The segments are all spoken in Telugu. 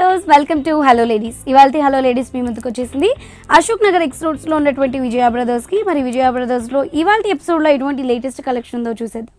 viewers welcome to hello ladies ఇవాళ హలో లేడీస్ మీ ముందుకు వచ్చేసింది అశోక్ నగర్ ఎక్స్ రోడ్స్లో ఉన్నటువంటి విజయ బ్రదర్స్కి మరి విజయ బ్రదర్స్లో ఇవాళ ఎపిసోడ్లో ఎటువంటి లేటెస్ట్ కలెక్షన్ ఉందో చూసేద్దాం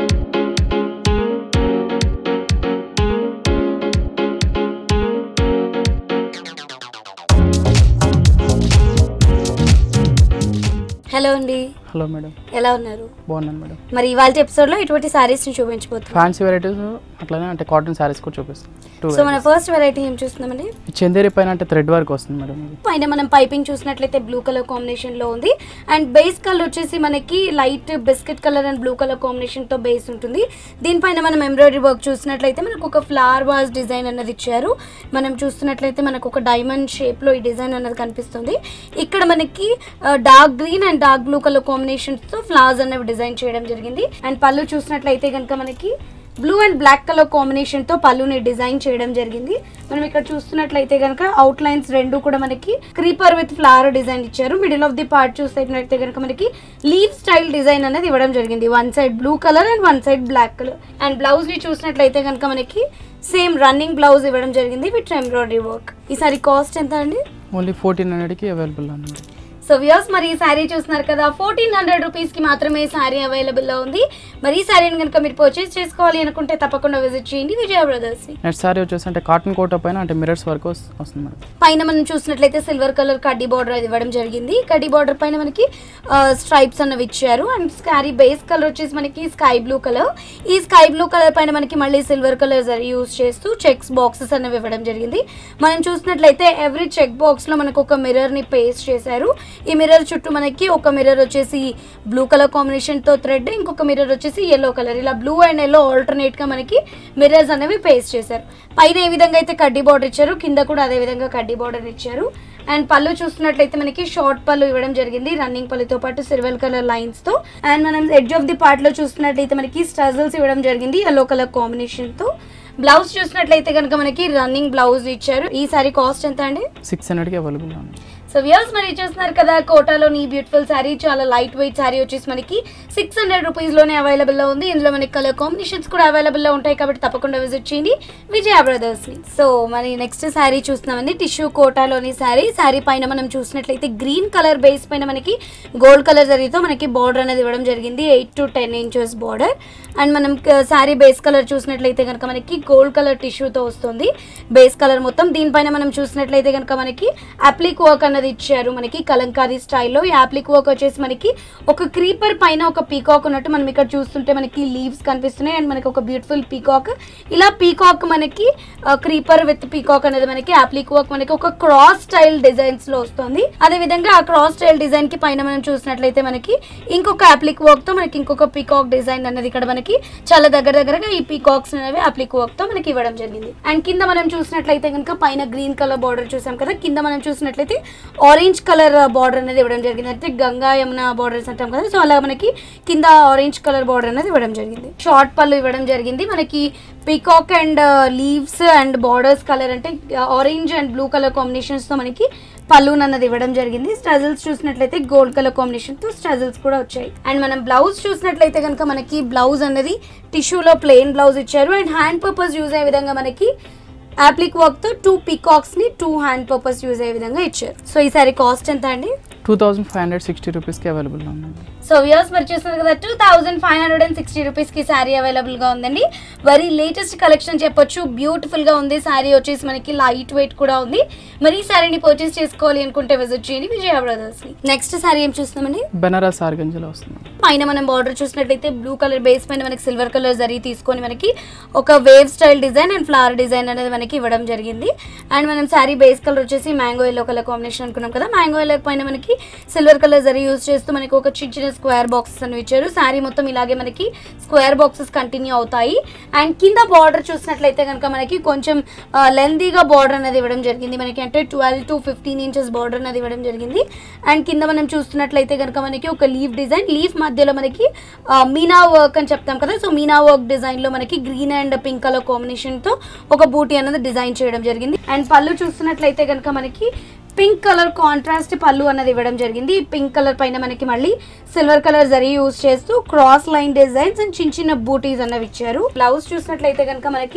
హలో అండి హలో మేడం ఎలా ఉన్నారు బాగున్నాను మేడం మరి ఇవాళ ఎపిసోడ్లో ఎటువంటి సారీస్ని చూపించబోతున్నాం ఫ్యాన్సీ వెరైటీస్ అట్లానే అంటే కాటన్ శారీస్ కూడా చూపిస్తాం టూ సో మన ఫస్ట్ వెరైటీ ఏం చూస్తున్నామండి చందేరి పైన అంటే థ్రెడ్ వర్క్ వస్తుంది మేడం ఇది పైన మనం పైపింగ్ చూసినట్లయితే బ్లూ కలర్ కాంబినేషన్ లో ఉంది అండ్ బేస్ కలర్ వచ్చేసి మనకి light biscuit colour and blue colour combination తో బేస్ ఉంటుంది దీనిపైన మనం ఎంబ్రాయిడరీ వర్క్ చూసినట్లయితే మనకు ఒక ఫ్లవర్ వాజ్ డిజైన్ అన్నది ఇచ్చారు మనం చూస్తున్నట్లయితే మనకు ఒక డైమండ్ షేప్ లో ఈ డిజైన్ అన్నది కనిపిస్తుంది ఇక్కడ మనకి dark green and dark blue colour combinations తో ఫ్లవర్స్ అనేవి డిజైన్ చేయడం జరిగింది అండ్ పళ్ళు చూసినట్లయితే కనుక మనకి blue and black colour combination తో పళ్ళుని డిజైన్ చేయడం జరిగింది మనం ఇక్కడ చూస్తున్నట్లయితే కనుక అవుట్ లైన్స్ రెండు కూడా మనకి క్రీపర్ విత్ ఫ్లవర్ డిజైన్ ఇచ్చారు మిడిల్ ఆఫ్ ది పార్ట్ చూసినట్లయితే కనుక మనకి లీవ్ స్టైల్ డిజైన్ అనేది ఇవ్వడం జరిగింది one side blue colour and one side black colour and blouse ని చూసినట్లయితే కనుక మనకి సేమ్ రన్నింగ్ బ్లౌజ్ ఇవ్వడం జరిగింది విత్ ఎంబ్రాయిడరీ వర్క్ ఈసారి కాస్ట్ ఎంత అండి ఓన్లీ ఫోర్టీన్ హండ్రెడ్కి అవైలబుల్ ఉంది మేడం సో వ్యూస్ మరి ఈ శారీ చూస్తున్నారు కదా ఫోర్టీన్ హండ్రెడ్ రూపీస్ కి మాత్రమే ఈ శారీ అవైలబుల్ లో ఉంది మరి ఈ శారీని కనుక మీరు పర్చేస్ చేసుకోవాలి అనుకుంటే తప్పకుండా విజిట్ చేయండి విజయ బ్రదర్స్ ని నెక్స్ట్ శారీ వచ్చేసి అంటే కాటన్ కోట పైన అంటే మిరర్స్ వర్క్ వస్తుంది మేడం పైన మనం చూసినట్లయితే సిల్వర్ కలర్ కడ్డీ బార్డర్ అది ఇవ్వడం జరిగింది కడ్డీ బార్డర్ పైన మనకి స్ట్రైప్స్ అన్నవి ఇచ్చారు అండ్ స్కారీ బేస్ కలర్ వచ్చేసి మనకి స్కై బ్లూ కలర్ ఈ స్కై బ్లూ కలర్ పైన మనకి మళ్ళీ సిల్వర్ కలర్ యూస్ చేస్తూ చెక్స్ బాక్సెస్ అనేవి ఇవ్వడం జరిగింది మనం చూసినట్లయితే ఎవ్రీ చెక్ బాక్స్ లో మనకు ఒక మిర్రర్ ని పేస్ట్ చేశారు ఈ మిర్రర్ చుట్టూ మనకి ఒక మిర్రర్ వచ్చేసి బ్లూ కలర్ కాంబినేషన్ తో థ్రెడ్ ఇంకొక మిర్రర్ వచ్చేసి ఎల్లో కలర్ ఇలా బ్లూ అండ్ ఎల్లో ఆల్టర్నేట్ గా మనకి మిర్రర్స్ అనేవి పేస్ట్ చేశారు పైన ఏ విధంగా అయితే కడ్డీ బార్డర్ ఇచ్చారు కింద కూడా అదే విధంగా కడ్డీ బార్డర్ ఇచ్చారు అండ్ పళ్ళు చూస్తున్నట్లయితే మనకి షార్ట్ పళ్ళు ఇవ్వడం జరిగింది రన్నింగ్ పళ్ళుతో పాటు సిల్వర్ కలర్ లైన్స్ తో అండ్ మనం ఎడ్జ్ ఆఫ్ ది పార్ట్ లో చూస్తున్నట్లయితే మనకి స్టజల్స్ ఇవ్వడం జరిగింది ఎల్లో కలర్ కాంబినేషన్ తో బ్లౌజ్ చూసినట్లయితే కనుక మనకి రన్నింగ్ బ్లౌజ్ ఇచ్చారు ఈ సారీ కాస్ట్ ఎంత అండి సిక్స్ హండ్రెడ్కి అవైలబుల్ ఉంది సో వ్యూస్ మరి చూస్తున్నారు కదా కోటాలోని బ్యూటిఫుల్ శారీ చాలా లైట్ వెయిట్ శారీ వచ్చేసి మనకి సిక్స్ హండ్రెడ్ రూపీస్లోనే అవైలబుల్లో ఉంది ఇందులో మనకి కలర్ కాంబినేషన్స్ కూడా అవైలబుల్లో ఉంటాయి కాబట్టి తప్పకుండా విజిట్ చేయండి విజయ బ్రదర్స్ని సో మరి నెక్స్ట్ శారీ చూస్తున్నామండి టిష్యూ కోటాలోని శారీ శారీ పైన మనం చూసినట్లయితే గ్రీన్ కలర్ బేస్ పైన మనకి గోల్డ్ కలర్ జరిగితే మనకి బార్డర్ అనేది ఇవ్వడం జరిగింది eight to ten inches border and మనం శారీ బేస్ కలర్ చూసినట్లయితే కనుక మనకి గోల్డ్ కలర్ టిష్యూతో వస్తుంది బేస్ కలర్ మొత్తం దీనిపైన మనం చూసినట్లయితే కనుక మనకి అప్లిక్ వర్క్ అన్నది ఇచ్చారు మనకి కలంకారీ స్టైల్లో ఈ అప్లిక్ వర్క్ వచ్చేసి మనకి ఒక క్రీపర్ పైన ఒక పీకాక్ ఉన్నట్టు మనం ఇక్కడ చూస్తుంటే మనకి లీవ్స్ కనిపిస్తున్నాయి అండ్ మనకి ఒక బ్యూటిఫుల్ పీకాక్ ఇలా పీకాక్ మనకి క్రీపర్ విత్ పీకాక్ అనేది మనకి అప్లిక్ వర్క్ మనకి ఒక క్రాస్ స్టైల్ డిజైన్స్ లో వస్తుంది అదే విధంగా ఆ క్రాస్ స్టైల్ డిజైన్ కి పైన మనం చూసినట్లయితే మనకి ఇంకొక అప్లిక్ వర్క్ తో మనకి ఇంకొక పీకాక్ డిజైన్ అనేది ఇక్కడ మనకి చాలా దగ్గర దగ్గరగా ఈ పీకాక్స్ అనేవి అప్లిక్ వర్క్ తో మనకి ఇవ్వడం జరిగింది అండ్ కింద మనం చూసినట్లయితే కనుక పైన గ్రీన్ కలర్ బార్డర్ చూసాం కదా కింద మనం చూసినట్లయితే ఆరెంజ్ కలర్ బార్డర్ అనేది ఇవ్వడం జరిగింది అంటే గంగా యమున బార్డర్స్ అంటాం కదా సో అలా మనకి కింద ఆరెంజ్ కలర్ బార్డర్ అనేది ఇవ్వడం జరిగింది షార్ట్ పళ్ళు ఇవ్వడం జరిగింది మనకి peacock and leaves and borders colour అంటే orange and blue colour combinations తో మనకి పల్లూన్ అన్నది ఇవ్వడం జరిగింది స్ట్రజల్స్ చూసినట్లయితే గోల్డ్ కలర్ కాంబినేషన్ తో స్ట్రజల్స్ కూడా వచ్చాయి అండ్ మనం బ్లౌజ్ చూసినట్లయితే కనుక మనకి బ్లౌజ్ అనేది టిష్యూలో ప్లెయిన్ బ్లౌజ్ ఇచ్చారు అండ్ హ్యాండ్ పర్పస్ యూజ్ అయ్యే విధంగా మనకి అప్లిక్ వర్క్ తో టూ పీకాక్స్ ని టూ హ్యాండ్ పర్పస్ యూజ్ అయ్యే విధంగా ఇచ్చారు సో ఈసారి కాస్ట్ ఎంత అండి two thousand five hundred sixty రూపీస్కి అవైలబుల్ ఉంది సో వ్యూస్ మరి చూస్తున్నారు కదా two thousand five hundred and sixty రూపీస్కి శారీ అవైలబుల్గా ఉందండి వెరీ లేటెస్ట్ కలెక్షన్ చెప్పొచ్చు బ్యూటిఫుల్గా ఉంది శారీ వచ్చేసి మనకి లైట్ వెయిట్ కూడా ఉంది మరి ఈ శారీని పర్చేస్ చేసుకోవాలి అనుకుంటే విజిట్ చేయండి విజయ బ్రదర్స్ని నెక్స్ట్ శారీ ఏం చూస్తున్నామండి బెనారస్ ఆర్గంజలో వస్తుంది పైన మనం బార్డర్ చూసినట్లయితే బ్లూ కలర్ బేస్ పైన మనకి సిల్వర్ కలర్ జరీ తీసుకొని మనకి ఒక wave style design and flower design అనేది మనకి ఇవ్వడం జరిగింది అండ్ మనం శారీ బేస్ కలర్ వచ్చేసి మ్యాంగో ఎల్లో కలర్ కాంబినేషన్ అనుకున్నాం కదా మ్యాంగో ఎల్లో పైన మనకి సిల్వర్ కలర్ జరీ యూజ్ చేస్తూ మనకి ఒక చిన్న చిన్న స్క్వేర్ బాక్సెస్ అని ఇచ్చారు శారీ మొత్తం ఇలాగే మనకి స్క్వేర్ బాక్సెస్ కంటిన్యూ అవుతాయి అండ్ కింద బార్డర్ చూసినట్లయితే కనుక మనకి కొంచెం లెందీగా బార్డర్ అనేది ఇవ్వడం జరిగింది మనకి అంటే twelve to fifteen inches border అనేది ఇవ్వడం జరిగింది అండ్ కింద మనం చూస్తున్నట్లయితే కనుక మనకి ఒక లీఫ్ డిజైన్ లీఫ్ మధ్యలో మనకి ఆ, మీనా వర్క్ అని చెప్తాం కదా సో మీనా వర్క్ డిజైన్ లో మనకి green and pink colour combination తో ఒక బూటీ అనేది డిజైన్ చేయడం జరిగింది అండ్ పళ్ళు చూస్తున్నట్లయితే కనుక మనకి పింక్ కలర్ కాంట్రాస్ట్ పళ్ళు అన్నది ఇవ్వడం జరిగింది ఈ పింక్ కలర్ పైన మనకి మళ్ళీ సిల్వర్ కలర్ జరీ యూస్ చేస్తూ క్రాస్ లైన్ డిజైన్స్ అండ్ చిన్న చిన్న బూటీస్ అన్నవి ఇచ్చారు బ్లౌజ్ చూసినట్లయితే కనుక మనకి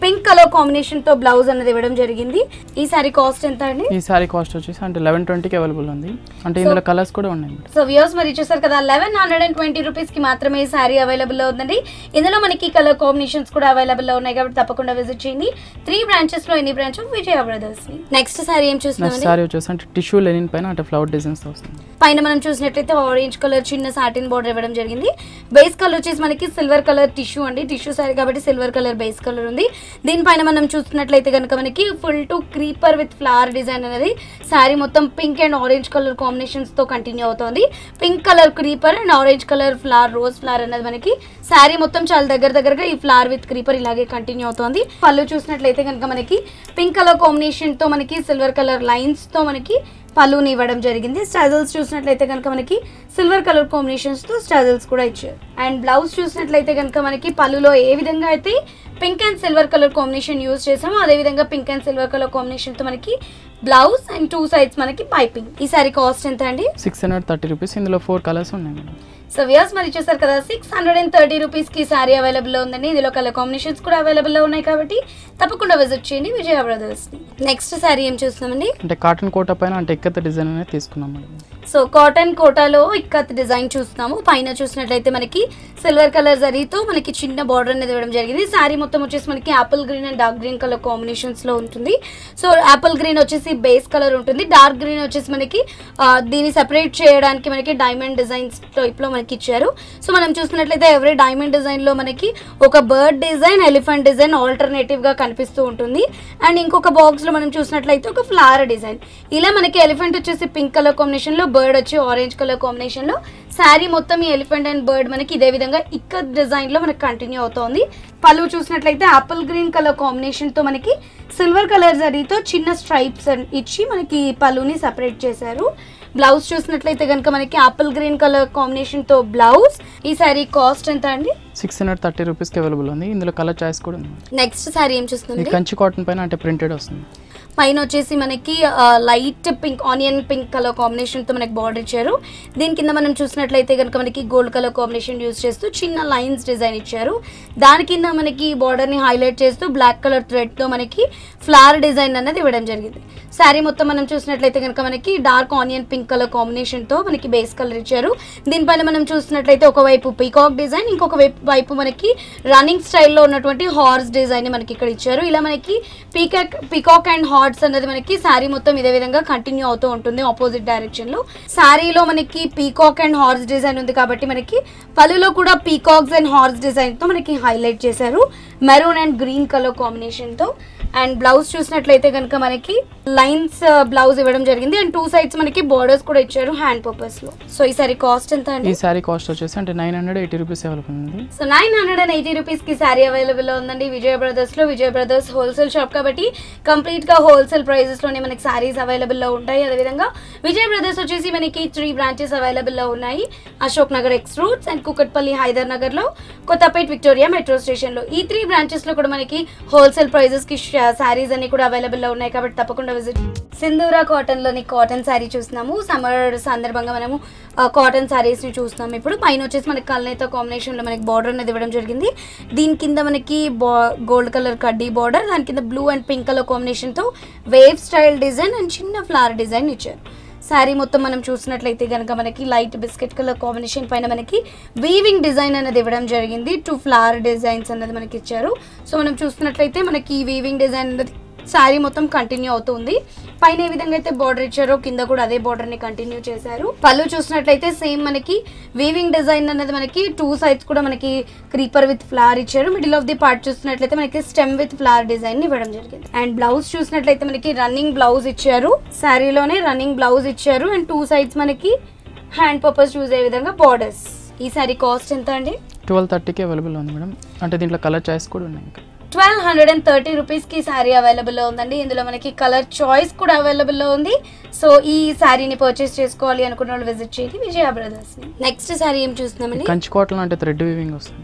పింక్ కలర్ కాంబినేషన్ తో బ్లౌజ్ అనేది ఇవ్వడం జరిగింది ఈ సారీ కాస్ట్ ఎంత అండి ఈ శారీ కాస్ట్ వచ్చేసి అంటే లెవెన్ ట్వంటీకి అవైలబుల్ ఉంది అంటే ఇందులో కలర్స్ కూడా ఉన్నాయి మేడం సో వ్యూస్ మరి చూసారు కదా eleven hundred and twenty rupees కి మాత్రమే ఈ సారీ అవైలబుల్ లో ఉందండి ఇందులో మనకి కలర్ కాంబినేషన్స్ కూడా అవైలబుల్ లో ఉన్నాయి కాబట్టి తప్పకుండా విజిట్ చేయండి త్రీ బ్రాంచెస్ లో ఎన్ని branch of Vijaya brothers next sorry ఏం నెక్స్ట్ చూస్తున్నామండి శారీ వచ్చేసి అంటే టిష్యూ లెనిన్ పైన అంటే ఫ్లవర్ డిజైన్స్ వస్తుంది పైన మనం చూసినట్లయితే ఆరెంజ్ కలర్ చిన్న సాటిన్ బార్డర్ ఇవ్వడం జరిగింది బేస్ కలర్ వచ్చేసి మనకి సిల్వర్ కలర్ టిష్యూ అండి టిష్యూ సారీ కాబట్టి సిల్వర్ కలర్ బేస్ కలర్ ఉంది దీనిపైన మనం చూస్తున్నట్లయితే కనుక మనకి full to creeper with flower design అనేది సారీ మొత్తం pink and orange colour combinations తో కంటిన్యూ అవుతుంది pink colour creeper and orange colour flower rose flower అనేది మనకి సారీ మొత్తం చాలా దగ్గర దగ్గరగా ఈ ఫ్లవర్ విత్ క్రీపర్ ఇలాగే కంటిన్యూ అవుతుంది పళ్ళు చూసినట్లయితే కనుక మనకి పింక్ కలర్ కాంబినేషన్ తో మనకి సిల్వర్ కలర్ లైన్స్ తో మనకి పళ్ళుని ఇవ్వడం జరిగింది స్టాజల్స్ చూసినట్లయితే కనుక మనకి సిల్వర్ కలర్ కాంబినేషన్స్ తో స్టాజల్స్ కూడా ఇచ్చారు అండ్ బ్లౌజ్ చూసినట్లయితే కనుక మనకి పళ్ళులో ఏ విధంగా అయితే pink and silver colour combination use చేసామో అదే విధంగా pink and silver colour combination తో మనకి బ్లౌజ్ అండ్ టూ సైడ్స్ మనకి పైపింగ్ ఈ సారీ కాస్ట్ ఎంత అండి సిక్స్ హండ్రెడ్ థర్టీ రూపీస్ ఇందులో ఫోర్ కలర్స్ ఉన్నాయి మేడం సో వ్యూస్ మరి చూసారు కదా six hundred and thirty rupees కి సారీ అవైలబుల్ ఉందండి ఇందులో కలర్ కాంబినేషన్స్ కూడా అవైలబుల్ లో ఉన్నాయి కాబట్టి తప్పకుండా విజిట్ చేయండి విజయ బ్రదర్స్ నెక్స్ట్ సారీ ఏం చూస్తున్నామండి అంటే కాటన్ కోట పైన అంటే ఎక్కత డిజైన్ అనేది తీసుకున్నాం మేడం సో కాటన్ కోటాలో ఇక్కత్ డిజైన్ చూస్తాము పైన చూసినట్లయితే మనకి సిల్వర్ కలర్ జరీతో మనకి చిన్న బార్డర్ అనేది ఇవ్వడం జరిగింది శారీ మొత్తం వచ్చేసి మనకి apple green and dark green colour combinations లో ఉంటుంది సో యాపిల్ గ్రీన్ వచ్చేసి బేస్ కలర్ ఉంటుంది డార్క్ గ్రీన్ వచ్చేసి మనకి ఆ, దీన్ని సెపరేట్ చేయడానికి మనకి డైమండ్ డిజైన్స్ టైప్ లో మనకి ఇచ్చారు సో మనం చూసినట్లయితే ఎవరీ డైమండ్ డిజైన్ లో మనకి ఒక bird design elephant design alternative గా కనిపిస్తూ ఉంటుంది అండ్ ఇంకొక బాక్స్ లో మనం చూసినట్లయితే ఒక ఫ్లవర్ డిజైన్ ఇలా మనకి ఎలిఫెంట్ వచ్చేసి పింక్ కలర్ కాంబినేషన్ లో బర్డ్ వచ్చి ఆరెంజ్ కలర్ కాంబినేషన్ లో శారీ మొత్తం ఈ ఎలిఫెంట్ అండ్ బర్డ్ మనకి ఇదే విధంగా ఇక్క డిజైన్ లో మనకి కంటిన్యూ అవుతోంది పళ్ళు చూసినట్లయితే ఆపిల్ గ్రీన్ కలర్ కాంబినేషన్ తో మనకి సిల్వర్ కలర్ జరీతో చిన్న స్ట్రైప్స్ ఇచ్చి మనకి పళ్ళుని సెపరేట్ చేశారు బ్లౌజ్ చూసినట్లయితే కనుక మనకి ఆపిల్ గ్రీన్ కలర్ కాంబినేషన్ తో బ్లౌజ్ ఈ శారీ కాస్ట్ ఎంత అండి సిక్స్ హండ్రెడ్ థర్టీ రూపీస్కి అవైలబుల్ ఉంది ఇందులో కలర్ చాయిస్ కూడా ఉంది నెక్స్ట్ శారీ ఏం ఈ చూస్తుంది కంచి కాటన్ పైన అంటే ప్రింటెడ్ వస్తుంది పైన వచ్చేసి మనకి light pink onion pink colour combination తో మనకి బార్డర్ ఇచ్చారు దీని కింద మనం చూసినట్లయితే కనుక మనకి గోల్డ్ కలర్ కాంబినేషన్ యూస్ చేస్తూ చిన్న లైన్స్ డిజైన్ ఇచ్చారు దాని కింద మనకి బార్డర్ ని హైలైట్ చేస్తూ బ్లాక్ కలర్ థ్రెడ్ తో మనకి ఫ్లవర్ డిజైన్ అనేది ఇవ్వడం జరిగింది శారీ మొత్తం మనం చూసినట్లయితే కనుక మనకి dark onion pink colour combination తో మనకి బేస్ కలర్ ఇచ్చారు దీనిపైన మనం చూసినట్లయితే ఒకవైపు పీకాక్ డిజైన్ ఇంకొక వైపు వైపు మనకి రన్నింగ్ స్టైల్లో ఉన్నటువంటి హార్స్ డిజైన్ ని మనకి ఇక్కడ ఇచ్చారు ఇలా మనకి పీకాక్ పీకాక్ అండ్ హార్ట్స్ అనేది మనకి శారీ మొత్తం ఇదే విధంగా కంటిన్యూ అవుతూ ఉంటుంది ఆపోజిట్ డైరెక్షన్ లో శారీలో మనకి పీకాక్ అండ్ హార్స్ డిజైన్ ఉంది కాబట్టి మనకి పళ్ళులో కూడా పీకాక్స్ అండ్ హార్స్ డిజైన్ తో మనకి హైలైట్ చేశారు maroon and green colour combination తో అండ్ బ్లౌజ్ చూసినట్లయితే కనుక మనకి లైన్స్ బ్లౌజ్ ఇవ్వడం జరిగింది అండ్ టూ సైడ్స్ మనకి బోర్డర్స్ కూడా ఇచ్చారు హ్యాండ్ పర్పస్ లో సో ఈ సారీ కాస్ట్ ఎంత ఈ అండి శారీ కాస్ట్ వచ్చేసి అంటే nine hundred eighty rupees available ఉంది so nine hundred and eighty rupees కి శారీ అవైలబుల్ లో ఉందండి విజయ బ్రదర్స్ లో విజయ బ్రదర్స్ హోల్సేల్ షాప్ కాబట్టి కంప్లీట్ గా హోల్సేల్ ప్రైజెస్ లోనే మనకి శారీస్ అవైలబుల్ లో ఉంటాయి అదేవిధంగా విజయ బ్రదర్స్ వచ్చేసి మనకి త్రీ బ్రాంచెస్ అవైలబుల్ లో ఉన్నాయి Ashok Nagar X roads and Kukatpally Hyder Nagar లో కొత్తపేట్ విక్టోరియా మెట్రో స్టేషన్ లో ఈ త్రీ బ్రాంచెస్ లో కూడా మనకి హోల్సేల్ ప్రైజెస్ కి శారీస్ అన్ని కూడా అవైలబుల్ లో ఉన్నాయి కాబట్టి తప్పకుండా విజిట్ సింధూరా కాటన్ లోని కాటన్ శారీ చూస్తున్నాము సమ్మర్ సందర్భంగా మనము కాటన్ శారీస్ ని చూస్తున్నాము ఇప్పుడు పైన వచ్చేసి మనకి కల్నేత కాంబినేషన్ లో మనకి బార్డర్ అనేది ఇవ్వడం జరిగింది దీని కింద మనకి గోల్డ్ కలర్ కడ్డీ బార్డర్ దాని కింద blue and pink colour combination తో వేవ్ స్టైల్ డిజైన్ అండ్ చిన్న ఫ్లవర్ డిజైన్ ఇచ్చారు శారీ మొత్తం మనం చూసినట్లయితే కనుక మనకి లైట్ బిస్కెట్ కలర్ కాంబినేషన్ పైన మనకి వీవింగ్ డిజైన్ అనేది ఇవ్వడం జరిగింది టూ ఫ్లవర్ డిజైన్స్ అనేది మనకి ఇచ్చారు సో మనం చూస్తున్నట్లయితే మనకి ఈ వీవింగ్ డిజైన్ అనేది శారీ మొత్తం కంటిన్యూ అవుతుంది పైన ఏ విధంగా అయితే బార్డర్ ఇచ్చారో కింద కూడా అదే బార్డర్ ని కంటిన్యూ చేశారు పళ్ళు చూసినట్లయితే సేమ్ మనకి వీవింగ్ డిజైన్ అనేది మనకి టూ సైడ్స్ కూడా మనకి క్రీపర్ విత్ ఫ్లవర్ ఇచ్చారు మిడిల్ ఆఫ్ ది పార్ట్ చూసినట్లయితే మనకి స్టెమ్ విత్ ఫ్లవర్ డిజైన్ ని ఇవ్వడం జరిగింది అండ్ బ్లౌజ్ చూసినట్లయితే మనకి రన్నింగ్ బ్లౌజ్ ఇచ్చారు శారీలోనే రన్నింగ్ బ్లౌజ్ ఇచ్చారు అండ్ టూ సైడ్స్ మనకి హ్యాండ్ పర్పస్ యూజ్ అయ్యే విధంగా బార్డర్స్ ఈ సారీ కాస్ట్ ఎంత అండి ట్వెల్వ్ థర్టీకి అవైలబుల్ ఉంది మేడం అంటే దీంట్లో కలర్ చాయిస్ కూడా ఉన్నాయి ఇంకా twelve hundred and thirty rupees కి శారీ అవైలబుల్ లో ఉందండి ఇందులో మనకి కలర్ చాయిస్ కూడా అవైలబుల్ లో ఉంది సో ఈ శారీని పర్చేస్ చేసుకోవాలి అనుకున్న వాళ్ళు విజిట్ చేయండి విజయ బ్రదర్స్ ని నెక్స్ట్ శారీ ఏం చూస్తున్నామండి కంచి కాటన్ అంటే థ్రెడ్ వీవింగ్ వస్తుంది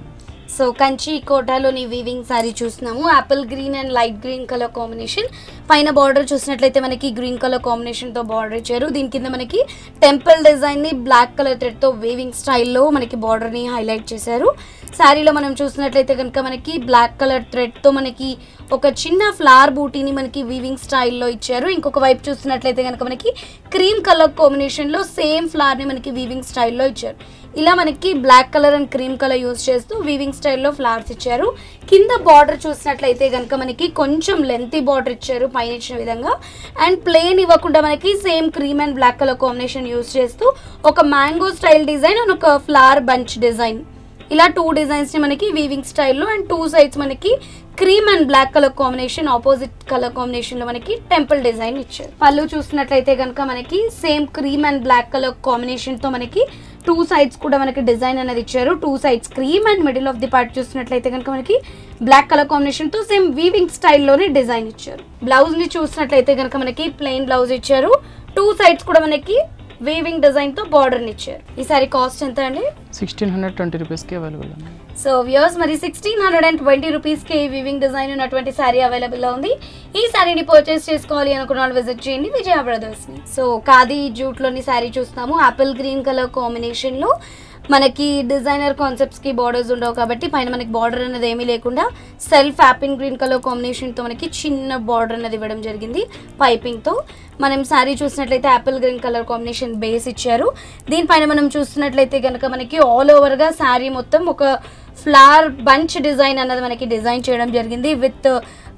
సో కంచి కోటాలోని వీవింగ్ సారీ చూస్తున్నాము apple green and light green colour combination పైన బార్డర్ చూసినట్లయితే మనకి గ్రీన్ కలర్ కాంబినేషన్తో బార్డర్ ఇచ్చారు దీని కింద మనకి టెంపుల్ డిజైన్ని బ్లాక్ కలర్ థ్రెడ్తో వీవింగ్ స్టైల్లో మనకి బార్డర్ని హైలైట్ చేశారు శారీలో మనం చూసినట్లయితే కనుక మనకి బ్లాక్ కలర్ థ్రెడ్తో మనకి ఒక చిన్న ఫ్లవర్ బూటీని మనకి వీవింగ్ స్టైల్లో ఇచ్చారు ఇంకొక వైపు చూసినట్లయితే కనుక మనకి క్రీమ్ కలర్ కాంబినేషన్లో సేమ్ ఫ్లవర్ని మనకి వీవింగ్ స్టైల్లో ఇచ్చారు ఇలా మనకి black colour and cream colour use చేస్తూ వీవింగ్ స్టైల్లో ఫ్లవర్స్ ఇచ్చారు కింద బార్డర్ చూసినట్లయితే కనుక మనకి కొంచెం లెంతీ బార్డర్ ఇచ్చారు పైన ఇచ్చిన విధంగా అండ్ ప్లేన్ ఇవ్వకుండా మనకి same cream and black colour combination use చేస్తూ ఒక మ్యాంగో స్టైల్ డిజైన్ అండ్ ఒక ఫ్లవర్ బంచ్ డిజైన్ ఇలా టూ డిజైన్స్ ని మనకి వీవింగ్ స్టైల్లో అండ్ టూ సైడ్స్ మనకి cream and black colour combination opposite colour combination లో మనకి టెంపుల్ డిజైన్ ఇచ్చారు పళ్ళు చూసినట్లయితే కనుక మనకి same cream and black colour combination తో మనకి టూ సైడ్స్ కూడా మనకి డిజైన్ అనేది ఇచ్చారు two sides cream and middle of the part చూసినట్లయితే కనుక మనకి బ్లాక్ కలర్ కాంబినేషన్ తో సేమ్ వీవింగ్ స్టైల్లోనే డిజైన్ ఇచ్చారు బ్లౌజ్ ని చూసినట్లయితే కనుక మనకి ప్లెయిన్ బ్లౌజ్ ఇచ్చారు టూ సైడ్స్ కూడా మనకి వీవింగ్ డిజైన్ తో బార్డర్ ఇచ్చారు ఈ సారీ కాస్ట్ ఎంత అండి సిక్స్టీన్ హండ్రెడ్ ట్వంటీ రూపీస్కి అవైలబుల్ ఉంది సో వ్యూర్స్ మరి సిక్స్టీన్ హండ్రెడ్ అండ్ ట్వంటీ రూపీస్కి వీవింగ్ డిజైన్ ఉన్నటువంటి శారీ అవైలబుల్లో ఉంది ఈ శారీని పర్చేస్ చేసుకోవాలి అనుకున్న వాళ్ళు విజిట్ చేయండి విజయ బ్రదర్స్ని సో ఖాదీ జూట్లోని శారీ చూస్తాము ఆపిల్ గ్రీన్ కలర్ కాంబినేషన్లో మనకి డిజైనర్ కాన్సెప్ట్స్కి బార్డర్స్ ఉండవు కాబట్టి పైన మనకి బార్డర్ అనేది ఏమీ లేకుండా సెల్ఫ్ యాపిల్ గ్రీన్ కలర్ కాంబినేషన్తో మనకి చిన్న బార్డర్ అనేది ఇవ్వడం జరిగింది పైపింగ్తో మనం శారీ చూసినట్లయితే apple green colour combination base ఇచ్చారు దీనిపైన మనం చూసినట్లయితే కనుక మనకి ఆల్ ఓవర్గా శారీ మొత్తం ఒక ఫ్లవర్ బంచ్ డిజైన్ అన్నది మనకి డిజైన్ చేయడం జరిగింది విత్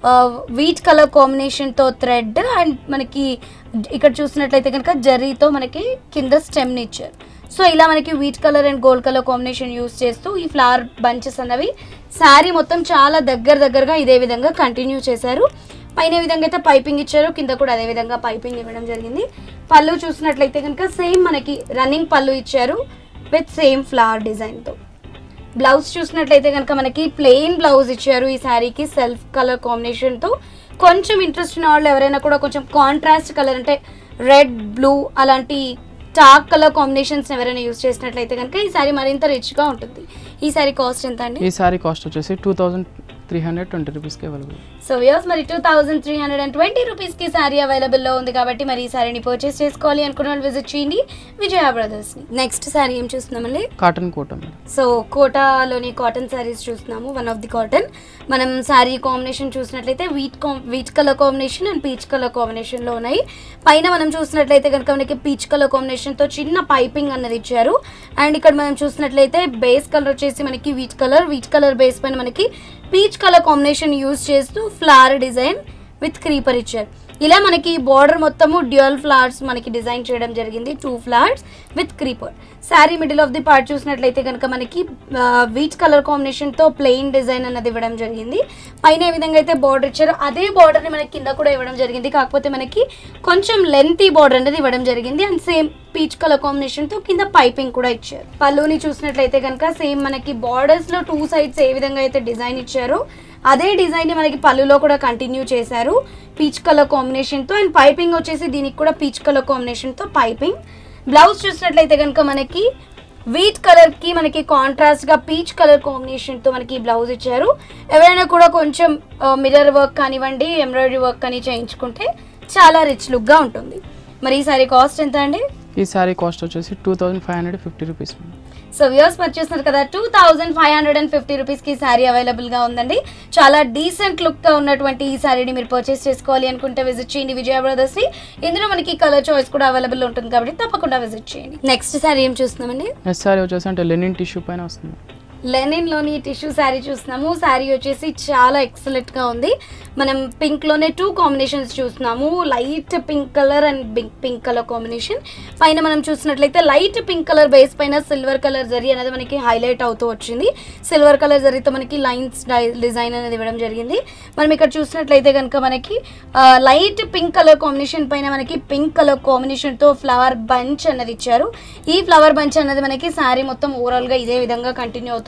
వీట్ కలర్ కాంబినేషన్తో థ్రెడ్ అండ్ మనకి ఇక్కడ చూసినట్లయితే కనుక జరీతో మనకి కింద స్టెమ్ని ఇచ్చారు సో ఇలా మనకి wheat colour and gold colour combination use చేస్తూ ఈ ఫ్లవర్ బంచెస్ అన్నవి శారీ మొత్తం చాలా దగ్గర దగ్గరగా ఇదే విధంగా కంటిన్యూ చేశారు పైన ఏ విధంగా అయితే పైపింగ్ ఇచ్చారో కింద కూడా అదే విధంగా పైపింగ్ ఇవ్వడం జరిగింది పళ్ళు చూసినట్లయితే కనుక సేమ్ మనకి రన్నింగ్ పళ్ళు ఇచ్చారు విత్ సేమ్ ఫ్లవర్ డిజైన్తో బ్లౌజ్ చూసినట్లయితే కనుక మనకి ప్లెయిన్ బ్లౌజ్ ఇచ్చారు ఈ శారీకి సెల్ఫ్ కలర్ కాంబినేషన్తో కొంచెం ఇంట్రెస్ట్ ఉన్న వాళ్ళు ఎవరైనా కూడా కొంచెం కాంట్రాస్ట్ కలర్ అంటే రెడ్ బ్లూ అలాంటి డార్క్ కలర్ కాంబినేషన్స్ ఎవరైనా యూస్ చేసినట్లయితే కనుక ఈ శారీ మరింత రిచ్గా ఉంటుంది ఈ శారీ కాస్ట్ ఎంత అండి ఈ శారీ కాస్ట్ వచ్చేసి two thousand three hundred twenty రూపీస్కి అవైలబుల్ సో వ్యూస్ మరి two thousand three hundred and twenty రూపీస్కి శారీ అవైలబుల్లో ఉంది కాబట్టి మరి ఈ శారీని పర్చేస్ చేసుకోవాలి అనుకున్న వాళ్ళు విజిట్ చేయండి విజయ బ్రదర్స్ని నెక్స్ట్ శారీ ఏం చూస్తున్నామండి కాటన్ కోట మేడం సో కోటాలోని కాటన్ శారీస్ చూస్తున్నాము వన్ ఆఫ్ ది కాటన్ మనం శారీ కాంబినేషన్ చూసినట్లయితే వీట్ కాం wheat colour combination and peach colour కాంబినేషన్లో ఉన్నాయి పైన మనం చూసినట్లయితే కనుక మనకి పీచ్ కలర్ కాంబినేషన్తో చిన్న పైపింగ్ అన్నది ఇచ్చారు అండ్ ఇక్కడ మనం చూసినట్లయితే బేస్ కలర్ వచ్చేసి మనకి wheat colour wheat colour base పైన మనకి పీచ్ కలర్ కాంబినేషన్ యూస్ చేస్తూ ఫ్లవర్ డిజైన్ విత్ క్రీపర్ ఇచ్చారు ఇలా మనకి బార్డర్ మొత్తము డ్యూయల్ ఫ్లవర్స్ మనకి డిజైన్ చేయడం జరిగింది two flowers with creeper sari middle of the part చూసినట్లయితే కనుక మనకి వీట్ కలర్ కాంబినేషన్తో ప్లెయిన్ డిజైన్ అన్నది ఇవ్వడం జరిగింది పైన ఏ విధంగా అయితే బార్డర్ ఇచ్చారో అదే బార్డర్ని మనకి కింద కూడా ఇవ్వడం జరిగింది కాకపోతే మనకి కొంచెం లెంతీ బార్డర్ అనేది ఇవ్వడం జరిగింది అండ్ సేమ్ పీచ్ కలర్ కాంబినేషన్తో కింద పైపింగ్ కూడా ఇచ్చారు పళ్ళుని చూసినట్లయితే కనుక సేమ్ మనకి బార్డర్స్లో టూ సైడ్స్ ఏ విధంగా అయితే డిజైన్ ఇచ్చారో అదే డిజైన్ని మనకి పళ్ళులో కూడా కంటిన్యూ చేశారు పీచ్ కలర్ కాంబినేషన్తో అండ్ పైపింగ్ వచ్చేసి దీనికి కూడా పీచ్ కలర్ కాంబినేషన్తో పైపింగ్ బ్లౌజ్ చూసినట్లయితే కనుక మనకి వీట్ కలర్కి మనకి కాంట్రాస్ట్గా పీచ్ కలర్ కాంబినేషన్తో మనకి బ్లౌజ్ ఇచ్చారు ఎవరైనా కూడా కొంచెం మిర్రర్ వర్క్ కానివ్వండి ఎంబ్రాయిడరీ వర్క్ అని చేయించుకుంటే చాలా రిచ్ లుక్గా ఉంటుంది మరి ఈ సారీ కాస్ట్ ఎంత అండి ఈ శారీ కాస్ట్ వచ్చేసి two thousand five hundred fifty rupees madam so viewers పర్చేస్తున్నారు కదా two thousand five hundred and fifty రూపీస్కి శారీ అవైలబుల్గా ఉందండి చాలా డీసెంట్ లుక్గా ఉన్నటువంటి ఈ శారీని మీరు పర్చేస్ చేసుకోవాలి అనుకుంటే విజిట్ చేయండి విజయ బ్రదర్స్ని ఇందులో మనకి కలర్ చాయిస్ కూడా అవైలబుల్ ఉంటుంది కాబట్టి తప్పకుండా విజిట్ చేయండి నెక్స్ట్ శారీ ఏం చూస్తున్నామండి నెక్స్ట్ శారీ వచ్చేసి అంటే లెనిన్ టిష్యూ పైన వస్తుంది లెనిన్లోని టిష్యూ శారీ చూస్తున్నాము శారీ వచ్చేసి చాలా ఎక్సలెంట్గా ఉంది మనం పింక్లోనే టూ కాంబినేషన్స్ చూస్తున్నాము light pink colour and pink pink colour combination పైన మనం చూసినట్లయితే లైట్ పింక్ కలర్ బేస్ పైన సిల్వర్ కలర్ జరీ అనేది మనకి హైలైట్ అవుతూ వచ్చింది సిల్వర్ కలర్ జరీతో మనకి లైన్స్ డిజైన్ అనేది ఇవ్వడం జరిగింది మనం ఇక్కడ చూసినట్లయితే కనుక మనకి లైట్ పింక్ కలర్ కాంబినేషన్ పైన మనకి పింక్ కలర్ కాంబినేషన్తో ఫ్లవర్ బంచ్ అన్నది ఇచ్చారు ఈ ఫ్లవర్ బంచ్ అన్నది మనకి శారీ మొత్తం ఓవరాల్గా ఇదే విధంగా కంటిన్యూ అవుతూ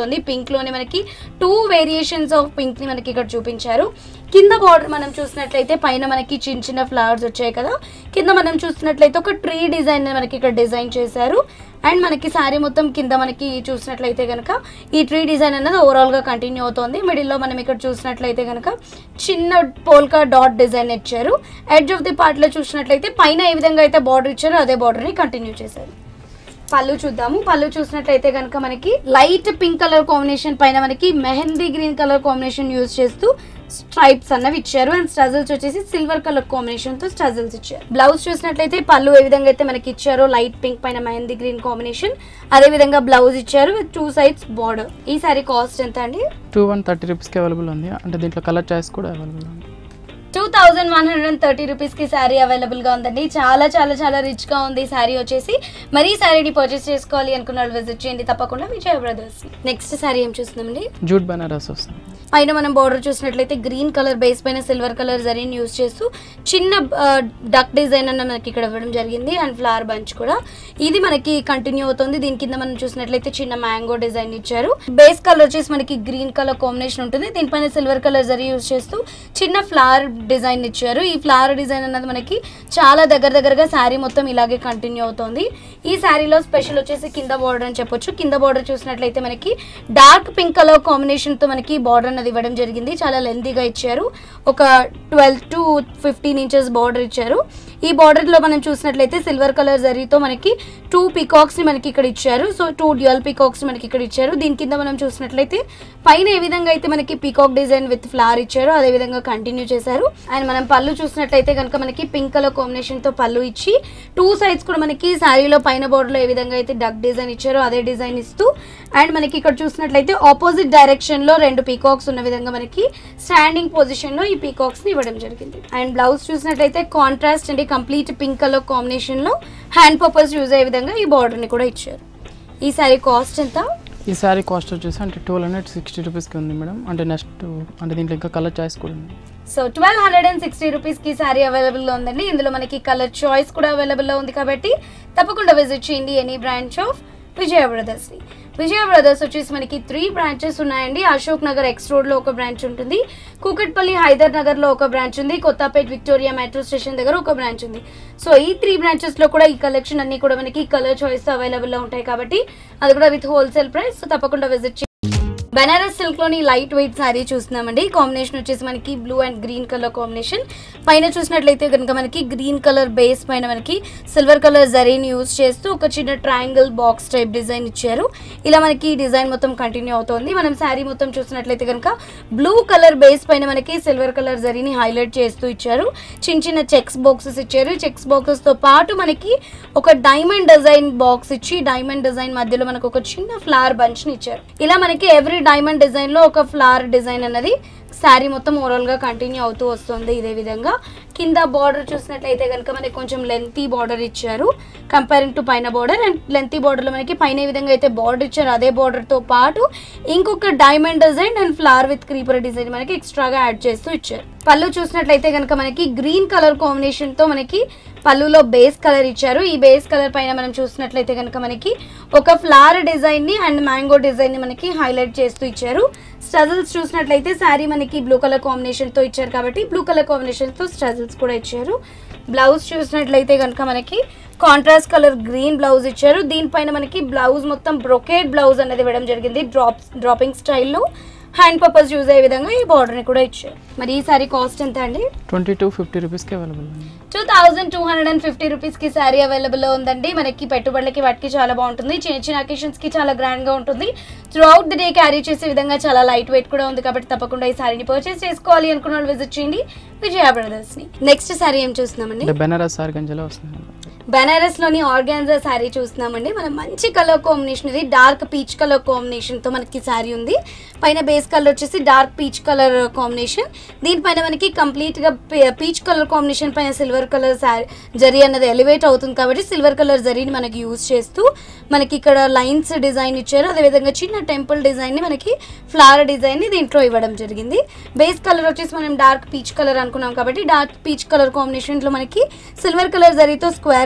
అవుతుంది పింక్ లోనే మనకి టూ వేరియేషన్స్ ఆఫ్ పింక్ ని మనకి ఇక్కడ చూపించారు కింద బార్డర్ మనం చూసినట్లయితే పైన మనకి చిన్న చిన్న ఫ్లవర్స్ వచ్చాయి కదా కింద మనం చూసినట్లయితే ఒక ట్రీ డిజైన్ మనకి ఇక్కడ డిజైన్ చేశారు అండ్ మనకి శారీ మొత్తం కింద మనకి చూసినట్లయితే కనుక ఈ ట్రీ డిజైన్ అనేది ఓవరాల్ గా కంటిన్యూ అవుతుంది మిడిల్లో మనం ఇక్కడ చూసినట్లయితే కనుక చిన్న పోల్కా డాట్ డిజైన్ ఇచ్చారు ఎడ్జ్ ఆఫ్ ది పార్ట్ లో చూసినట్లయితే పైన ఏ విధంగా అయితే బార్డర్ ఇచ్చారో అదే బార్డర్ ని కంటిన్యూ చేశారు పళ్ళు చూద్దాము పళ్ళు చూసినట్లయితే కనుక మనకి లైట్ పింక్ కలర్ కాంబినేషన్ పైన మనకి mehndi green colour combination use చేస్తూ స్ట్రైప్స్ అన్నవి ఇచ్చారు అండ్ స్ట్రజల్స్ వచ్చేసి సిల్వర్ కలర్ కాంబినేషన్ తో స్ట్రజల్స్ ఇచ్చారు బ్లౌజ్ చూసినట్లయితే పళ్ళు ఏ విధంగా అయితే మనకి ఇచ్చారో లైట్ పింక్ పైన మెహందీ గ్రీన్ కాంబినేషన్ అదే విధంగా బ్లౌజ్ ఇచ్చారు విత్ టూ సైడ్స్ బార్డర్ ఈ సారీ కాస్ట్ ఎంత అండి టూ వన్ థర్టీ రూపీస్కి అవైలబుల్ ఉంది అంటే దీంట్లో కలర్ చాయిస్ కూడా అవైలబుల్ ఉంది two thousand one hundred and thirty రూపీస్కి శారీ అవైలబుల్గా ఉందండి చాలా చాలా చాలా రిచ్గా ఉంది ఈ శారీ వచ్చేసి మరి ఈ శారీని పర్చేస్ చేసుకోవాలి అనుకున్న వాళ్ళు విజిట్ చేయండి తప్పకుండా విజయ బ్రదర్స్ నెక్స్ట్ శారీ ఏం చూస్తున్నామండి జూట్ బనారస్ వస్తుంది పైన మనం బార్డర్ చూసినట్లయితే గ్రీన్ కలర్ బేస్ పైన సిల్వర్ కలర్ జరీని యూస్ చేస్తూ చిన్న డక్ డిజైన్ అన్న మనకి ఇక్కడ ఇవ్వడం జరిగింది అండ్ ఫ్లవర్ బంచ్ కూడా ఇది మనకి కంటిన్యూ అవుతుంది దీని కింద మనం చూసినట్లయితే చిన్న మ్యాంగో డిజైన్ ఇచ్చారు బేస్ కలర్ వచ్చేసి మనకి గ్రీన్ కలర్ కాంబినేషన్ ఉంటుంది దీనిపైన సిల్వర్ కలర్ జరీ యూస్ చేస్తూ చిన్న ఫ్లవర్ డిజైన్ ఇచ్చారు ఈ ఫ్లవర్ డిజైన్ అన్నది మనకి చాలా దగ్గర దగ్గరగా శారీ మొత్తం ఇలాగే కంటిన్యూ అవుతుంది ఈ శారీలో స్పెషల్ వచ్చేసి కింద బార్డర్ అని చెప్పొచ్చు కింద బార్డర్ చూసినట్లయితే మనకి డార్క్ పింక్ కలర్ కాంబినేషన్ తో మనకి బార్డర్ అన్నది ఇవ్వడం జరిగింది చాలా లెంతీగా ఇచ్చారు ఒక twelve to fifteen inches border ఇచ్చారు ఈ బార్డర్ లో మనం చూసినట్లయితే సిల్వర్ కలర్ జరీతో మనకి టూ పికాక్స్ ని మనకి ఇక్కడ ఇచ్చారు సో టూ డ్యూయల్ పికాక్స్ ని మనకి ఇక్కడ ఇచ్చారు దీని కింద మనం చూసినట్లయితే పైన ఏ విధంగా అయితే మనకి పీకాక్ డిజైన్ విత్ ఫ్లవర్ ఇచ్చారో అదే విధంగా కంటిన్యూ చేశారు అండ్ మనం పళ్ళు చూసినట్లయితే కనుక మనకి పింక్ కలర్ కాంబినేషన్ తో పళ్ళు ఇచ్చి టూ సైడ్స్ కూడా మనకి శారీలో పైన border లో ఏ విధంగా అయితే డక్ డిజైన్ ఇచ్చారో అదే డిజైన్ ఇస్తూ అండ్ మనకి ఇక్కడ చూసినట్లయితే ఆపోజిట్ డైరెక్షన్ లో రెండు పీకాక్స్ ఉన్న విధంగా మనకి స్టాండింగ్ పొజిషన్ లో ఈ పీకాక్స్ ని ఇవ్వడం జరిగింది అండ్ బ్లౌజ్ చూసినట్లయితే కాంట్రాస్ట్ అండి కంప్లీట్ పింక్ కలర్ కాంబినేషన్ లో హ్యాండ్ పర్పస్ యూజ్ అయ్యే విధంగా ఈ border ని కూడా ఇచ్చారు ఈ సారీ కాస్ట్ ఎంత ఈ శారీ కాస్ట్ వచ్చేసి అంటే ట్వెల్వ్ హండ్రెడ్ సిక్స్టీ రూపీస్కి ఉంది మేడం అంటే నెక్స్ట్ అంటే దీంట్లో ఇంకా కలర్ చాయిస్ కూడా ఉంది so twelve hundred and sixty రూపీస్కి శారీ అవైలబుల్లో ఉందండి ఇందులో మనకి కలర్ చాయిస్ కూడా అవైలబుల్లో ఉంది కాబట్టి తప్పకుండా విజిట్ చేయండి ఎనీ బ్రాంచ్ ఆఫ్ విజయ బ్రదర్స్ని విజయ బ్రదర్స్ వచ్చేసి మనకి త్రీ బ్రాంచెస్ ఉన్నాయండి అశోక్ నగర్ ఎక్స్ రోడ్లో ఒక బ్రాంచ్ ఉంటుంది కూకట్పల్లి హైదర్ నగర్లో ఒక బ్రాంచ్ ఉంది కొత్తపేట్ విక్టోరియా మెట్రో స్టేషన్ దగ్గర ఒక బ్రాంచ్ ఉంది సో ఈ త్రీ బ్రాంచెస్లో కూడా ఈ కలెక్షన్ అన్ని కూడా మనకి కలర్ చాయిస్ అవైలబుల్లో ఉంటాయి కాబట్టి అది కూడా విత్ హోల్సేల్ ప్రైస్ సో తప్పకుండా విజిట్ చేయండి బనారస్ సిల్క్ లోని లైట్ వెయిట్ శారీ చూస్తున్నామండి కాంబినేషన్ వచ్చేసి మనకి blue and green colour combination పైన చూసినట్లయితే కనుక మనకి గ్రీన్ కలర్ బేస్ పైన మనకి సిల్వర్ కలర్ జరీని యూజ్ చేస్తూ ఒక చిన్న ట్రయాంగిల్ బాక్స్ టైప్ డిజైన్ ఇచ్చారు ఇలా మనకి ఈ డిజైన్ మొత్తం కంటిన్యూ అవుతుంది మనం శారీ మొత్తం చూసినట్లయితే కనుక బ్లూ కలర్ బేస్ పైన మనకి సిల్వర్ కలర్ జరీని హైలైట్ చేస్తూ ఇచ్చారు చిన్న చిన్న చెక్స్ బాక్సెస్ ఇచ్చారు చెక్స్ బాక్సెస్ తో పాటు మనకి ఒక డైమండ్ డిజైన్ బాక్స్ ఇచ్చి డైమండ్ డిజైన్ మధ్యలో మనకు ఒక చిన్న ఫ్లవర్ బంచ్ ని ఇచ్చారు ఇలా మనకి ఎవ్రీ డైమండ్ డిజైన్ లో ఒక ఫ్లవర్ డిజైన్ అన్నది శారీ మొత్తం ఓవరాల్ గా కంటిన్యూ అవుతూ వస్తుంది ఇదే విధంగా కింద బార్డర్ చూసినట్లయితే కనుక మనకి కొంచెం లెంతీ బార్డర్ ఇచ్చారు కంపేరింగ్ టు పైన బార్డర్ అండ్ లెంతీ బార్డర్ లో మనకి పైన ఏ విధంగా అయితే బార్డర్ ఇచ్చారో అదే బార్డర్ తో పాటు ఇంకొక diamond design and flower with creeper design మనకి ఎక్స్ట్రాగా యాడ్ చేస్తూ ఇచ్చారు పళ్ళు చూసినట్లయితే కనుక మనకి గ్రీన్ కలర్ కాంబినేషన్ తో మనకి పళ్ళులో బేస్ కలర్ ఇచ్చారు ఈ బేస్ కలర్ పైన మనం చూసినట్లయితే కనుక మనకి ఒక ఫ్లవర్ డిజైన్ ని అండ్ మ్యాంగో డిజైన్ ని మనకి హైలైట్ చేస్తూ ఇచ్చారు స్ట్రజల్స్ చూసినట్లయితే శారీ మనకి బ్లూ కలర్ కాంబినేషన్ తో ఇచ్చారు కాబట్టి బ్లూ కలర్ కాంబినేషన్ తో స్ట్రజల్స్ కూడా ఇచ్చారు బ్లౌజ్ చూసినట్లయితే కనుక మనకి కాంట్రాస్ట్ కలర్ గ్రీన్ బ్లౌజ్ ఇచ్చారు దీనిపైన మనకి బ్లౌజ్ మొత్తం బ్రొకేట్ బ్లౌజ్ అనేది ఇవ్వడం జరిగింది డ్రాప్ డ్రాపింగ్ స్టైల్లో హ్యాండ్ పర్పస్ యూజ్ అయ్యే విధంగా ఈ border ని కూడా ఇచ్చారు మరి ఈ సారీ కాస్ట్ ఎంత అండి ట్వంటీ టూ ఫిఫ్టీ రూపీస్కి అవైలబుల్ ఉంది two thousand two hundred and fifty రూపీస్కి శారీ అవైలబుల్లో ఉందండి మనకి పెట్టుబడులకి వాటికి చాలా బాగుంటుంది చిన్న చిన్న అకేషన్స్కి చాలా గ్రాండ్గా ఉంటుంది throughout the day carry చేసే విధంగా చాలా లైట్ వెయిట్ కూడా ఉంది కాబట్టి తప్పకుండా ఈ శారీని పర్చేస్ చేసుకోవాలి అనుకున్న వాళ్ళు విజిట్ చేయండి విజయ బ్రదర్స్ని నెక్స్ట్ శారీ ఏం చూస్తున్నామండి అంటే బెనారస్ సార్ గంజలో వస్తుంది బెనారస్ లోని ఆర్గాన్జా శారీ చూస్తున్నామండి మనం మంచి కలర్ కాంబినేషన్ ఇది డార్క్ పీచ్ కలర్ కాంబినేషన్ తో మనకి శారీ ఉంది పైన బేస్ కలర్ వచ్చేసి డార్క్ పీచ్ కలర్ కాంబినేషన్ దీనిపైన మనకి కంప్లీట్ గా పీచ్ కలర్ కాంబినేషన్ పైన సిల్వర్ కలర్ శారీ జరీ అన్నది ఎలివేట్ అవుతుంది కాబట్టి సిల్వర్ కలర్ జరీని మనకి యూజ్ చేస్తూ మనకి ఇక్కడ లైన్స్ డిజైన్ ఇచ్చారు అదేవిధంగా చిన్న టెంపుల్ డిజైన్ ని మనకి ఫ్లవర్ డిజైన్ ని దీంట్లో ఇవ్వడం జరిగింది బేస్ కలర్ వచ్చేసి మనం డార్క్ పీచ్ కలర్ అనుకున్నాం కాబట్టి డార్క్ పీచ్ కలర్ కాంబినేషన్ లో మనకి సిల్వర్ కలర్ జరీతో స్క్వేర్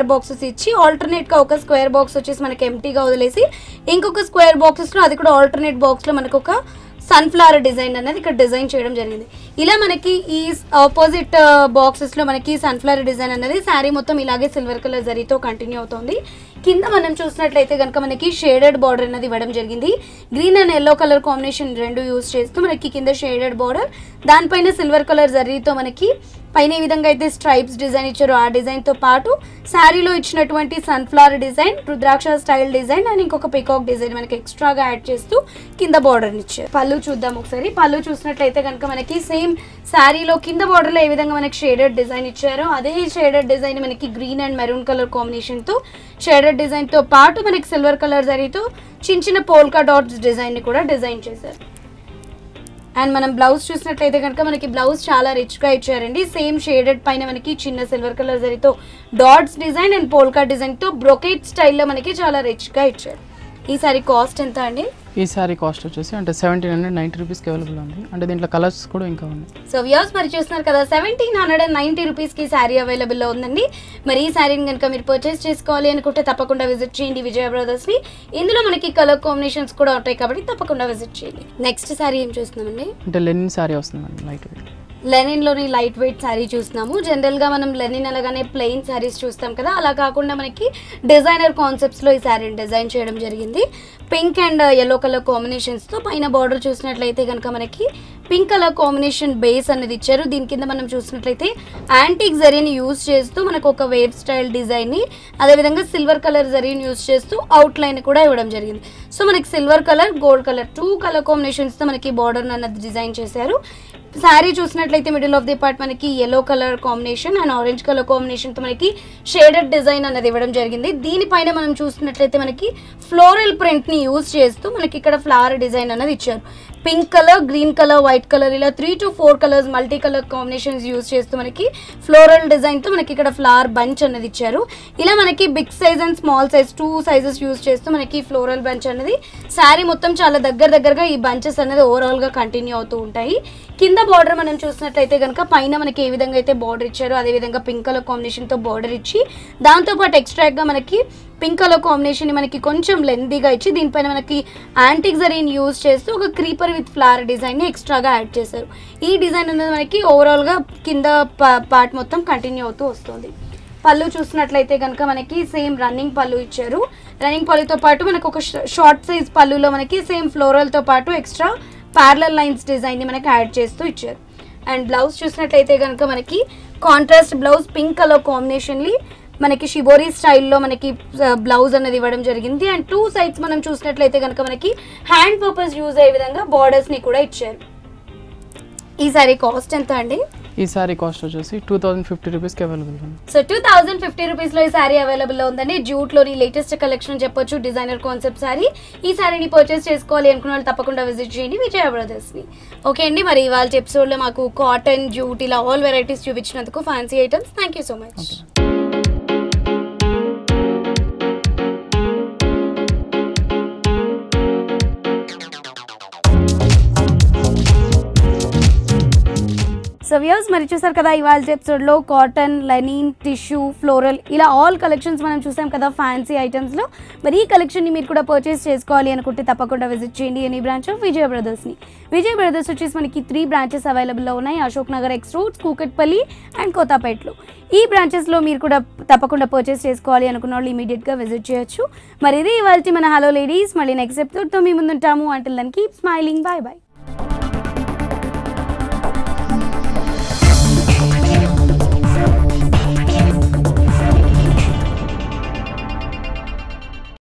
స్క్వేర్ బాక్సెస్ ఇచ్చి alternate గా ఒక స్క్వేర్ బాక్స్ వచ్చేసి మనకి ఎంటీగా వదిలేసి ఇంకొక స్క్వేర్ బాక్సెస్లో అది కూడా ఆల్టర్నేట్ బాక్స్లో మనకు ఒక సన్ఫ్లవర్ డిజైన్ అనేది ఇక్కడ డిజైన్ చేయడం జరిగింది ఇలా మనకి ఈ ఆపోజిట్ బాక్సెస్లో మనకి సన్ఫ్లవర్ డిజైన్ అనేది శారీ మొత్తం ఇలాగే సిల్వర్ కలర్ జరీతో కంటిన్యూ అవుతుంది కింద మనం చూసినట్లయితే కనుక మనకి షేడెడ్ బార్డర్ అనేది ఇవ్వడం జరిగింది green and yellow colour combination రెండు యూస్ చేస్తూ మనకి కింద షేడెడ్ బార్డర్ దానిపైన సిల్వర్ కలర్ జరీతో మనకి పైన ఏ విధంగా అయితే స్ట్రైప్స్ డిజైన్ ఇచ్చారో ఆ డిజైన్తో పాటు శారీలో ఇచ్చినటువంటి sunflower design rudraksha style design and ఇంకొక పికాక్ డిజైన్ మనకి ఎక్స్ట్రాగా యాడ్ చేస్తూ కింద బార్డర్ ఇచ్చారు పళ్ళు చూద్దాం ఒకసారి పళ్ళు చూసినట్లయితే కనుక మనకి సేమ్ శారీలో కింద బార్డర్లో ఏ విధంగా మనకి షేడెడ్ డిజైన్ ఇచ్చారో అదే షేడెడ్ డిజైన్ మనకి గ్రీన్ అండ్ మెరూన్ కలర్ కాంబినేషన్తో షేడెడ్ డిజైన్తో పాటు మనకి సిల్వర్ కలర్ జరీతో చిన్న చిన్న పోల్కా డాట్స్ డిజైన్ని కూడా డిజైన్ చేశారు అండ్ మనం బ్లౌజ్ చూసినట్లయితే కనుక మనకి బ్లౌజ్ చాలా రిచ్గా ఇచ్చారండి సేమ్ షేడెడ్ పైన మనకి చిన్న సిల్వర్ కలర్ జరీతో డాట్స్ డిజైన్ అండ్ పోల్కా డిజైన్తో బ్రొకేట్ స్టైల్లో మనకి చాలా రిచ్గా ఇచ్చారు ఈ సారీ కాస్ట్ ఎంత అండి ఈ శారీ కాస్ట్ వచ్చేసి అంటే సెవెంటీన్ హండ్రెడ్ నైంటీ రూపీస్కి అవైలబుల్ ఉంది అంటే దీంట్లో కలర్స్ కూడా ఇంకా ఉన్నాయి సో వ్యూస్ మరి చూస్తున్నారు కదా సెవెంటీన్ హండ్రెడ్ అండ్ నైంటీ రూపీస్కి శారీ అవైలబుల్లో ఉందండి మరి ఈ శారీని కనుక మీరు పర్చేస్ చేసుకోవాలి అనుకుంటే తప్పకుండా విజిట్ చేయండి విజయ బ్రదర్స్ని ఇందులో మనకి కలర్ కాంబినేషన్స్ కూడా ఉంటాయి కాబట్టి తప్పకుండా విజిట్ చేయండి నెక్స్ట్ శారీ ఏం చూస్తున్నామండి అంటే లెనిన్ శారీ వస్తుందండి లైట్ వెయిట్ లెనిన్లోని లైట్ వెయిట్ శారీ చూస్తున్నాము జనరల్గా మనం లెనిన్ అనగానే ప్లెయిన్ శారీస్ చూస్తాం కదా అలా కాకుండా మనకి డిజైనర్ కాన్సెప్ట్స్లో ఈ శారీని డిజైన్ చేయడం జరిగింది పింక్ అండ్ ఎల్లో కలర్ కాంబినేషన్స్తో పైన బార్డర్ చూసినట్లయితే కనుక మనకి పింక్ కలర్ కాంబినేషన్ బేస్ అనేది ఇచ్చారు దీని కింద మనం చూసినట్లయితే యాంటిక్ జరీని యూజ్ చేస్తూ మనకు ఒక వేవ్ స్టైల్ డిజైన్ని అదేవిధంగా సిల్వర్ కలర్ జరీని యూజ్ చేస్తూ అవుట్ లైన్ కూడా ఇవ్వడం జరిగింది సో మనకి silver colour gold colour two colour కాంబినేషన్స్తో మనకి బార్డర్ అన్నది డిజైన్ చేశారు శారీ చూసినట్లయితే మిడిల్ ఆఫ్ ది పార్ట్ మనకి yellow colour combination and orange colour కాంబినేషన్తో మనకి షేడెడ్ డిజైన్ అనేది ఇవ్వడం జరిగింది దీనిపైన మనం చూసినట్లయితే మనకి ఫ్లోరల్ ప్రింట్ని యూజ్ చేస్తూ మనకి ఇక్కడ ఫ్లవర్ డిజైన్ అనేది ఇచ్చారు pink colour green colour white colour ఇలా three to four colours multi colour combinations use చేస్తూ మనకి ఫ్లోరల్ డిజైన్తో మనకి ఇక్కడ ఫ్లవర్ బంచ్ అనేది ఇచ్చారు ఇలా మనకి big size and small size two sizes use చేస్తూ మనకి ఫ్లోరల్ బంచ్ అనేది శారీ మొత్తం చాలా దగ్గర దగ్గరగా ఈ బంచెస్ అనేది ఓవరాల్గా కంటిన్యూ అవుతూ ఉంటాయి కింద బార్డర్ మనం చూసినట్లయితే కనుక పైన మనకి ఏ విధంగా అయితే బార్డర్ ఇచ్చారో అదే విధంగా పింక్ కలర్ కాంబినేషన్తో బార్డర్ ఇచ్చి దాంతోపాటు ఎక్స్ట్రాక్ట్గా మనకి పింక్ కలర్ కాంబినేషన్ మనకి కొంచెం లెందీగా ఇచ్చి దీనిపైన మనకి యాంటిక్ జరీని యూజ్ చేస్తూ ఒక క్రీపర్ విత్ ఫ్లవర్ డిజైన్ని ఎక్స్ట్రాగా యాడ్ చేశారు ఈ డిజైన్ అనేది మనకి ఓవరాల్గా కింద పార్ట్ మొత్తం కంటిన్యూ అవుతూ వస్తుంది పళ్ళు చూసినట్లయితే కనుక మనకి సేమ్ రన్నింగ్ పళ్ళు ఇచ్చారు రన్నింగ్ పళ్ళుతో పాటు మనకు ఒక షార్ట్ సైజ్ పళ్ళులో మనకి సేమ్ ఫ్లోరల్తో పాటు ఎక్స్ట్రా ప్యారలల్ లైన్స్ డిజైన్ని మనకి యాడ్ చేస్తూ ఇచ్చారు అండ్ బ్లౌజ్ చూసినట్లయితే కనుక మనకి కాంట్రాస్ట్ బ్లౌజ్ పింక్ కలర్ కాంబినేషన్లీ మనకి షిబోరీ స్టైల్లో మనకి బ్లౌజ్ అనేది ఇవ్వడం జరిగింది అండ్ టూ సైడ్స్ మనం చూసినట్లయితే కనుక మనకి హ్యాండ్ పర్పస్ యూజ్ అయ్యే విధంగా బార్డర్స్ని కూడా ఇచ్చారు ఈ సారీ కాస్ట్ ఎంత అండి ఈ శారీ కాస్ట్ వచ్చేసి టూ థౌజండ్ ఫిఫ్టీ రూపీస్కి అవైలబుల్ ఉంది సో టూ థౌసండ్ ఫిఫ్టీ రూపీస్లో ఈ శారీ అవైలబుల్లో ఉందండి జూట్లోని లేటెస్ట్ కలెక్షన్ చెప్పొచ్చు డిజైనర్ కాన్సెప్ట్ శారీ ఈ శారీని పర్చేస్ చేసుకోవాలి అనుకున్న వాళ్ళు తప్పకుండా విజిట్ చేయండి విజయ బ్రదర్స్ని ఓకే అండి మరి ఇవాళ ఎపిసోడ్లో మాకు కాటన్ జూట్ ఇలా ఆల్ వెరైటీస్ చూపించినందుకు fancy items thank you so much so views మరి చూసారు కదా ఇవాళ ఎపిసోడ్లో కాటన్ లెనిన్ టిష్యూ ఫ్లోరల్ ఇలా ఆల్ కలెక్షన్స్ మనం చూసాం కదా ఫ్యాన్సీ ఐటమ్స్లో మరి ఈ కలెక్షన్ని మీరు కూడా పర్చేస్ చేసుకోవాలి అనుకుంటే తప్పకుండా విజిట్ చేయండి ఎనీ బ్రాంచ్ ఆఫ్ విజయ బ్రదర్స్ని విజయ బ్రదర్స్ వచ్చేసి మనకి త్రీ బ్రాంచెస్ అవైలబుల్లో ఉన్నాయి Ashok Nagar X roads Kukatpally and కోతాపేట్లో ఈ బ్రాంచెస్లో మీరు కూడా తప్పకుండా పర్చేస్ చేసుకోవాలి అనుకున్న వాళ్ళు ఇమీడియట్గా విజిట్ చేయొచ్చు మరి ఇది ఇవాళ మన హలో లేడీస్ మళ్ళీ నెక్స్ట్ ఎపిసోడ్తో మీ ముందుంటాము అంటే దానికి స్మైలింగ్ బాయ్ బాయ్